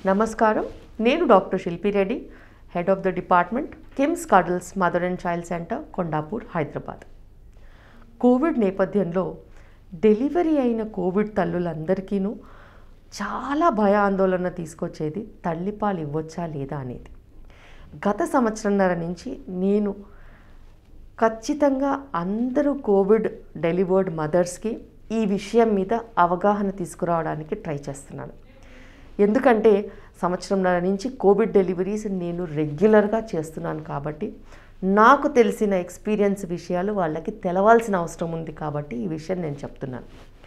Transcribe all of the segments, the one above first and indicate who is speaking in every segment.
Speaker 1: నమస్కారం నేను doctor Shilpi Reddy head of the department KIMS cuddles mother and child centre Kondapur Hyderabad COVID నేపథ్యంలో delivery అయిన కోవిడ్ తల్లులందరికీను చాలా భయ ఆందోళన తీసుకొచ్చేది తల్లిపాలు ఇవ్వచ్చా లేదా అనేది గత సంవత్సరంన్నర నుంచి నేను ఖచ్చితంగా అందరూ కోవిడ్ డెలివర్డ్ మదర్స్కి ఈ విషయం మీద అవగాహన తీసుకురావడానికి ట్రై చేస్తున్నాను ఎందుకంటే సంవత్సరంన్నర నుంచి కోవిడ్ డెలివరీస్ నేను రెగ్యులర్గా చేస్తున్నాను కాబట్టి నాకు తెలిసిన ఎక్స్పీరియన్స్ విషయాలు వాళ్ళకి తెలవాల్సిన అవసరం ఉంది కాబట్టి ఈ విషయం నేను చెప్తున్నాను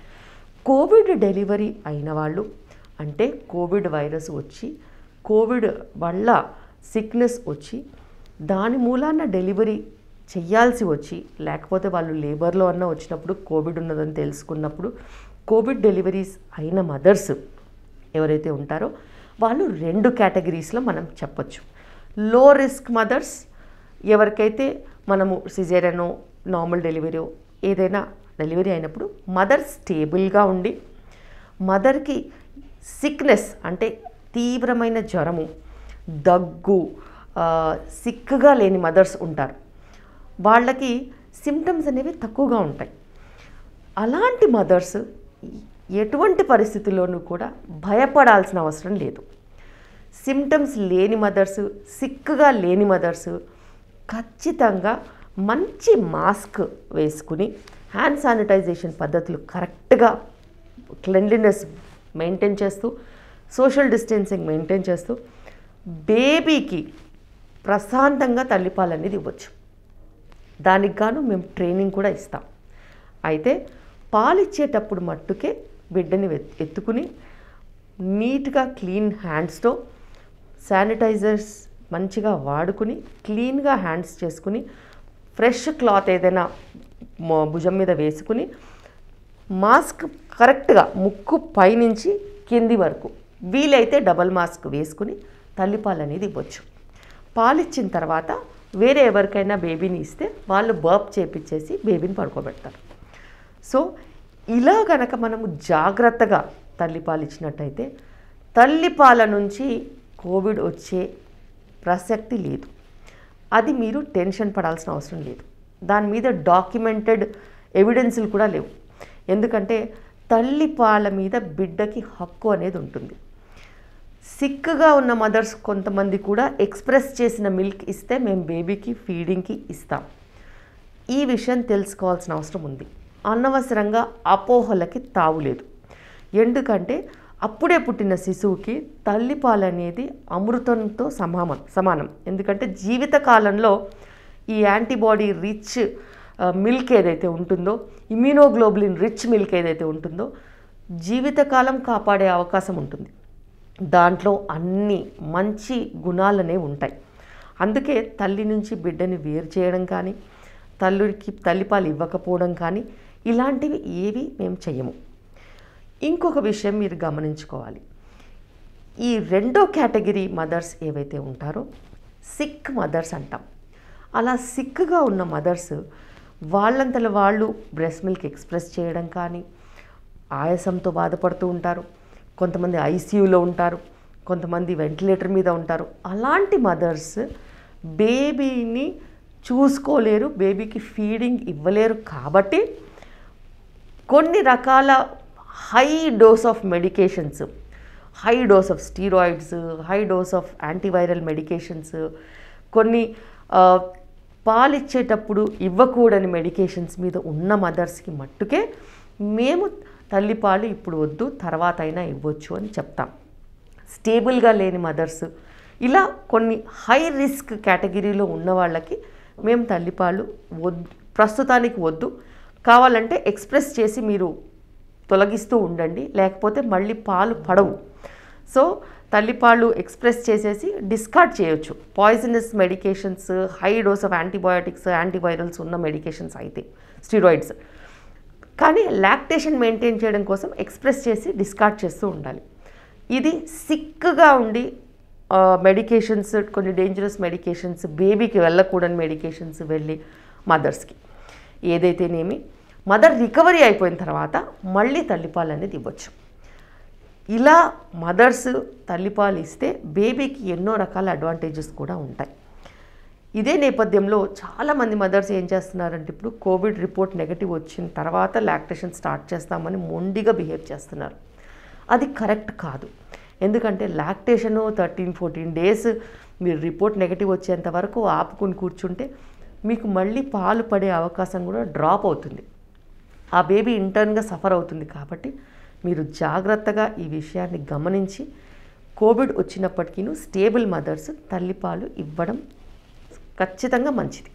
Speaker 1: కోవిడ్ డెలివరీ అయిన వాళ్ళు అంటే కోవిడ్ వైరస్ వచ్చి కోవిడ్ వల్ల సిక్నెస్ వచ్చి దాని మూలాన డెలివరీ చెయ్యాల్సి వచ్చి లేకపోతే వాళ్ళు లేబర్లో అన్న వచ్చినప్పుడు కోవిడ్ ఉన్నదని తెలుసుకున్నప్పుడు కోవిడ్ డెలివరీస్ అయిన మదర్స్ ఎవరైతే ఉంటారో వాళ్ళు రెండు కేటగిరీస్లో మనం చెప్పొచ్చు లో రిస్క్ మదర్స్ ఎవరికైతే మనము సిజేరియనో నార్మల్ డెలివరీ ఏదైనా డెలివరీ అయినప్పుడు మదర్ స్టేబుల్గా ఉండి మదర్కి సిక్నెస్ అంటే తీవ్రమైన జ్వరము దగ్గు ఆ, సిక్గా లేని మదర్స్ ఉంటారు వాళ్ళకి సిమ్టమ్స్ అనేవి తక్కువగా ఉంటాయి అలాంటి మదర్స్ ఎటువంటి పరిస్థితుల్లోనూ కూడా భయపడాల్సిన అవసరం లేదు సిమ్టమ్స్ లేని మదర్స్ సిక్గా లేని మదర్స్ ఖచ్చితంగా మంచి మాస్క్ వేసుకుని హ్యాండ్ శానిటైజేషన్ పద్ధతులు కరెక్ట్గా క్లెన్లీనెస్ మెయింటైన్ చేస్తూ సోషల్ డిస్టెన్సింగ్ మెయింటైన్ చేస్తూ బేబీకి ప్రశాంతంగా తల్లిపాలు అనేది ఇవ్వచ్చు దానికి గాను మేము ట్రైనింగ్ కూడా ఇస్తాం అయితే పాలిచ్చేటప్పుడు మట్టుకే బిడ్డని వెత్- ఎత్తుకుని నీట్గా క్లీన్ హ్యాండ్స్తో శానిటైజర్స్ మంచిగా వాడుకుని క్లీన్గా హ్యాండ్స్ చేసుకుని ఫ్రెష్ క్లాత్ ఏదైనా మొ- భుజం మీద వేసుకుని మాస్క్ కరెక్ట్గా ముక్కు పైనుంచి కింది వరకు వీలైతే డబల్ మాస్క్ వేసుకుని తల్లిపాలు అనేది ఇవ్వచ్చు పాలిచ్చిన తర్వాత వేరే ఎవరికైనా బేబీని ఇస్తే వాళ్ళు బర్ప్ చేపించేసి బేబీని పడుకోబెడతారు సో ఇలా గనక మనము జాగ్రత్తగా తల్లిపాలు ఇచ్చినట్టయితే తల్లిపాల నుంచి కోవిడ్ వచ్చే ప్రసక్తి లేదు అది మీరు టెన్షన్ పడాల్సిన అవసరం లేదు దాని మీద డాక్యుమెంటెడ్ ఎవిడెన్సులు కూడా లేవు ఎందుకంటే తల్లిపాల మీద బిడ్డకి హక్కు అనేది ఉంటుంది సిక్గా ఉన్న మదర్స్ కొంతమంది కూడా ఎక్స్ప్రెస్ చేసిన మిల్క్ ఇస్తే మేము బేబీకి ఫీడింగ్కి ఇస్తాం ఈ విషయం తెలుసుకోవాల్సిన అవసరం ఉంది అనవసరంగా అపోహలకి తావులేదు ఎందుకంటే అప్పుడే పుట్టిన శిశువుకి తల్లిపాలు అనేది అమృతంతో సమానం సమానం ఎందుకంటే జీవితకాలంలో ఈ యాంటీబాడీ రిచ్ మిల్క్ ఏదైతే ఉంటుందో ఇమ్యూనోగ్లోబులిన్ రిచ్ మిల్క్ ఏదైతే ఉంటుందో జీవితకాలం కాపాడే అవకాశం ఉంటుంది దాంట్లో అన్ని మంచి గుణాలనే ఉంటాయి అందుకే తల్లి నుంచి బిడ్డని వేరు చేయడం కానీ తల్లికి తల్లిపాలు ఇవ్వకపోవడం కానీ ఇలాంటివి ఏవి మేము చెయ్యము ఇంకొక విషయం మీరు గమనించుకోవాలి ఈ రెండో కేటగిరీ మదర్స్ ఏవైతే ఉంటారో సిక్ మదర్స్ అంటాం అలా సిక్గా ఉన్న మదర్స్ వాళ్ళంతల వాళ్ళు బ్రెస్ట్ మిల్క్ ఎక్స్ప్రెస్ చేయడం కానీ ఆయాసంతో బాధపడుతూ ఉంటారు కొంతమంది ఐసీయూలో ఉంటారు కొంతమంది వెంటిలేటర్ మీద ఉంటారు అలాంటి మదర్స్ బేబీని చూసుకోలేరు బేబీకి ఫీడింగ్ ఇవ్వలేరు కాబట్టి కొన్ని రకాల high dose of medications high dose of steroids high dose of antiviral medications కొన్ని ఆ, పాలిచ్చేటప్పుడు ఇవ్వకూడని మెడికేషన్స్ మీద ఉన్న మదర్స్కి మట్టుకే మేము తల్లిపాలు ఇప్పుడు వద్దు తర్వాత అయినా ఇవ్వచ్చు అని చెప్తాం స్టేబుల్గా లేని మదర్స్ ఇలా కొన్ని హై రిస్క్ కేటగిరీలో ఉన్న వాళ్ళకి మేము తల్లిపాలు వద్దు ప్రస్తుతానికి వద్దు కావాలంటే ఎక్స్ప్రెస్ చేసి మీరు తొలగిస్తూ ఉండండి లేకపోతే మళ్ళీ పాలు పడవు సో తల్లిపాలు ఎక్స్ప్రెస్ చేసేసి డిస్కార్డ్ చేయొచ్చు poisonous medications high dose of antibiotics antivirals ఉన్న మెడికేషన్స్ అయితే స్టీరాయిడ్స్ కానీ లాక్టేషన్ మెయింటైన్ చేయడం కోసం ఎక్స్ప్రెస్ చేసి డిస్కార్డ్ చేస్తూ ఉండాలి ఇది సిక్గా ఉండి మెడికేషన్స్ కొన్ని డేంజరస్ మెడికేషన్స్ బేబీకి వెళ్ళకూడని మెడికేషన్స్ వెళ్ళి మదర్స్కి ఏదైతేనేమి మదర్ రికవరీ అయిపోయిన తర్వాత మళ్ళీ తల్లిపాలు అనేది ఇవ్వచ్చు ఇలా మదర్స్ తల్లిపాలు ఇస్తే బేబీకి ఎన్నో రకాల అడ్వాంటేజెస్ కూడా ఉంటాయి ఇదే నేపథ్యంలో చాలామంది మదర్స్ ఏం చేస్తున్నారంటే ఇప్పుడు కోవిడ్ రిపోర్ట్ నెగటివ్ వచ్చిన తర్వాత లాక్టేషన్ స్టార్ట్ చేస్తామని మొండిగా బిహేవ్ చేస్తున్నారు అది కరెక్ట్ కాదు ఎందుకంటే లాక్టేషను థర్టీన్ ఫోర్టీన్ డేస్ మీరు రిపోర్ట్ నెగటివ్ వచ్చేంత వరకు ఆపుకుని కూర్చుంటే మీకు మళ్ళీ పాలు పడే అవకాశం కూడా డ్రాప్ అవుతుంది ఆ బేబీ ఇంటర్న్గా సఫర్ అవుతుంది కాబట్టి మీరు జాగ్రత్తగా ఈ విషయాన్ని గమనించి కోవిడ్ వచ్చినప్పటికీ స్టేబుల్ మదర్స్ తల్లిపాలు ఇవ్వడం ఖచ్చితంగా మంచిది